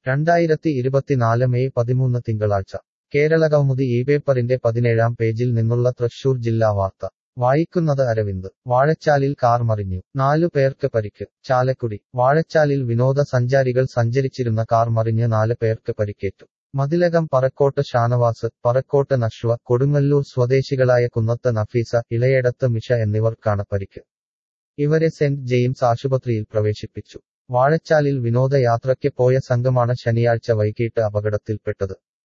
രണ്ടായിരത്തി ഇരുപത്തിനാല് മെയ് പതിമൂന്ന് തിങ്കളാഴ്ച കേരളകൗമുദി ഈ പേപ്പറിന്റെ പതിനേഴാം പേജിൽ നിന്നുള്ള തൃശൂർ ജില്ലാ വാർത്ത വായിക്കുന്നത് അരവിന്ദ് വാഴച്ചാലിൽ കാർ മറിഞ്ഞു നാലു പേർക്ക് പരിക്ക് ചാലക്കുടി വാഴച്ചാലിൽ വിനോദസഞ്ചാരികൾ സഞ്ചരിച്ചിരുന്ന കാർ മറിഞ്ഞ് നാല് പേർക്ക് പരിക്കേറ്റു മതിലകം പറക്കോട്ട് ഷാനവാസ് പറക്കോട്ട് നഷ്വ കൊടുങ്ങല്ലൂർ സ്വദേശികളായ കുന്നത്ത് നഫീസ ഇളയടത്ത് മിഷ എന്നിവർക്കാണ് പരിക്ക് ഇവരെ സെന്റ് ജെയിംസ് ആശുപത്രിയിൽ പ്രവേശിപ്പിച്ചു വാഴച്ചാലിൽ വിനോദയാത്രയ്ക്ക് പോയ സംഘമാണ് ശനിയാഴ്ച വൈകിട്ട് അപകടത്തിൽപ്പെട്ടത്